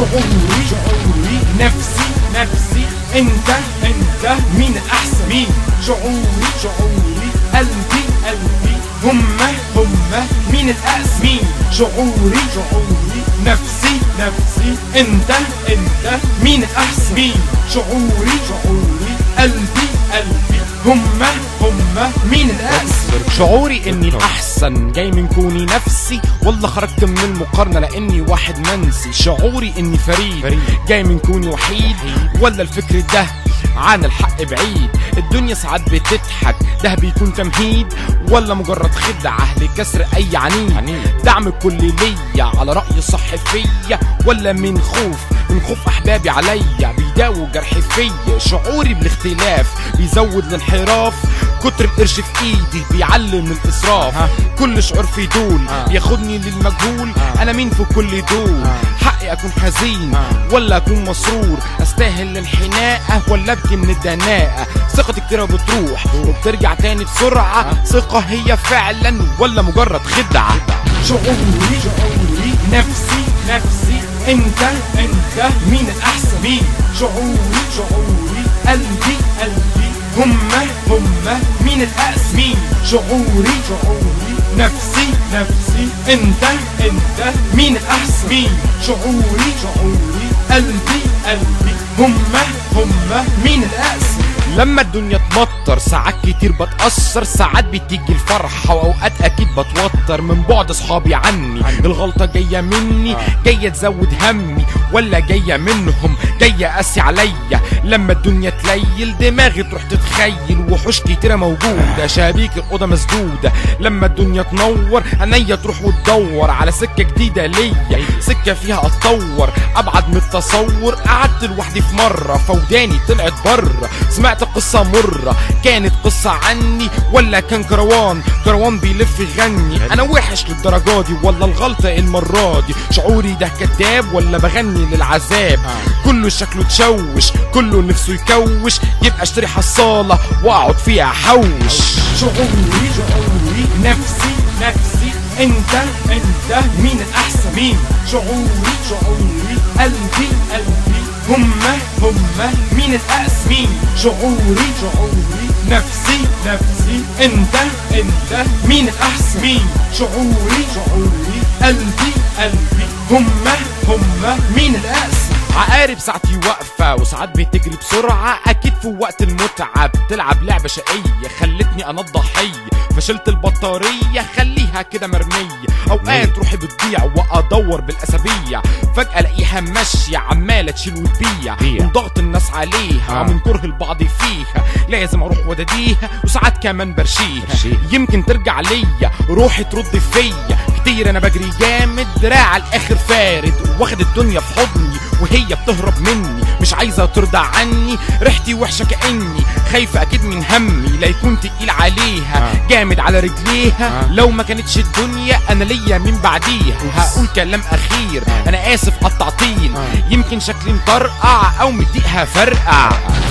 شعوري شعوري نفسي نفسي انت انت مين الاحسن مين شعوري شعوري قلبي قلبي هما هما مين الأقس مين شعوري شعوري نفسي نفسي انت انت مين الأحسن مين شعوري شعوري قلبي قلبي هما هما مين الأقس شعوري اني الاحسن جاي من كوني نفسي والله خرجت من المقارنه لاني واحد منسي شعوري اني فريد, فريد. جاي من كوني وحيد ولا الفكر ده عن الحق بعيد الدنيا ساعات بتضحك ده بيكون تمهيد ولا مجرد خدعة لكسر أي عنيد دعم الكل ليا على رأي صح فيا ولا من خوف من خوف أحبابي عليا بيداووا جرح فيا شعوري بالاختلاف بيزود الانحراف كتر القرش في ايدي بيعلم الاسراف كل شعور في دول بياخدني للمجهول انا مين في كل دول حقي اكون حزين ولا اكون مسرور استاهل الانحناء ولا ابكي من الدناءة ثقتي كتيرة بتروح وبترجع تاني بسرعة ثقة هي فعلا ولا مجرد خدعة شعوري شعوري نفسي نفسي انت انت مين الاحسن مين شعوري شعوري قلبي قلبي هما هما مين الاقس مين شعوري شعوري نفسي نفسي انت انت مين الاحسن مين شعوري شعوري قلبي قلبي هما هما مين الاقس لما الدنيا تمطر ساعات كتير بتأثر ساعات بتيجي الفرحة وأوقات أكيد بتوتر من بعد أصحابي عني الغلطة جاية مني جاية تزود همي ولا جاية منهم جاية قاسي عليا لما الدنيا تليل دماغي تروح تتخيل وحوش كتيرة موجودة شبابيك الأوضة مسدودة لما الدنيا تنور عينيا تروح وتدور على سكة جديدة ليا سكة فيها أتطور أبعد من التصور قعدت لوحدي في مرة فوداني طلعت بره سمعت قصة مرة كانت قصة عني ولا كان كروان كروان بيلف يغني أنا وحش للدرجة دي ولا الغلطة المرة دي شعوري ده كداب ولا بغني للعذاب كله شكله تشوش كله نفسه يكوش يبقى اشتري حصالة واقعد فيها احوش شعوري شعوري نفسي نفسي انت انت مين الاحسن مين شعوري شعوري قلبي قلبي هما هما مين الاقس مين شعوري شعوري نفسي نفسي انت انت مين الاحسن مين شعوري شعوري قلبي قلبي هما هما مين الاقس عقارب ساعتي واقفة وساعات بتجري بسرعة أكيد في وقت المتعة بتلعب لعبة شقية خلتني أنا الضحية فشلت البطارية خليها كده مرمية أوقات روحي بتضيع وأدور بالأسابيع فجأة ألاقيها ماشية عمالة تشيل وتبيع من ضغط الناس عليها من كره البعض فيها لازم أروح وداديها وساعات كمان برشيها يمكن ترجع ليا روحي ترد فيا كتير أنا بجري جامد دراع الآخر فارد واخد الدنيا في حضني وهي بتهرب مني مش عايزة ترضى عني ريحتي وحشة كأني خايفة أكيد من همي لا يكون تقيل عليها جامد على رجليها لو ما كانتش الدنيا أنا ليا من بعديها هقول كلام أخير أنا آسف على التعطيل يمكن شكلي مطرقع أو مديقها فرقع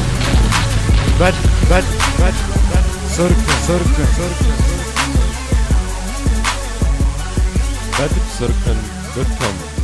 بد بد بد سركة سركة سركة بدر سركن دوت كوم